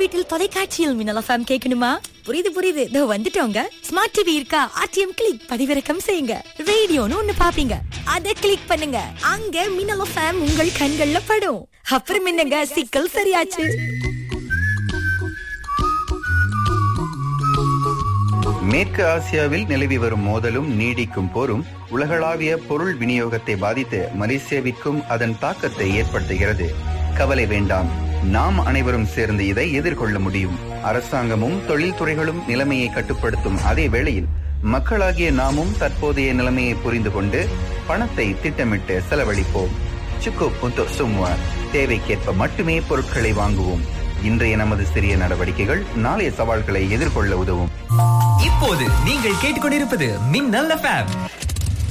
வீட்டில் தொலைக்காட்சியில் மின்னல் எஃப்எம் கேட்கணுமா புரியுது புரியுது இதோ வந்துட்டோங்க ஸ்மார்ட் டிவி இருக்கா ஆர்டிஎம் கிளிக் பதிவிறக்கம் செய்யுங்க ரேடியோன்னு ஒண்ணு பாப்பீங்க அதை கிளிக் பண்ணுங்க அங்க மின்னல் எஃப்எம் உங்கள் கண்கள்ல படும் அப்புறம் என்னங்க சிக்கல் சரியாச்சு மேற்கு ஆசியாவில் நிலவி வரும் மோதலும் நீடிக்கும் போரும் உலகளாவிய பொருள் விநியோகத்தை பாதித்து மலேசியாவிற்கும் அதன் தாக்கத்தை ஏற்படுத்துகிறது கவலை வேண்டாம் நாம் அனைவரும் சேர்ந்து இதை எதிர்கொள்ள முடியும் அரசாங்கமும் தொழில்துறைகளும் நிலைமையை கட்டுப்படுத்தும் அதே வேளையில் மக்களாகிய நாமும் தற்போதைய நிலைமையை புரிந்து கொண்டு பணத்தை திட்டமிட்டு செலவழிப்போம் சுக்கு புத்து சும்மா தேவைக்கேற்ப மட்டுமே பொருட்களை வாங்குவோம் இன்றைய நமது சிறிய நடவடிக்கைகள் நாளைய சவால்களை எதிர்கொள்ள உதவும் இப்போது நீங்கள் கேட்டுக்கொண்டிருப்பது மின்னல் எஃப்எம்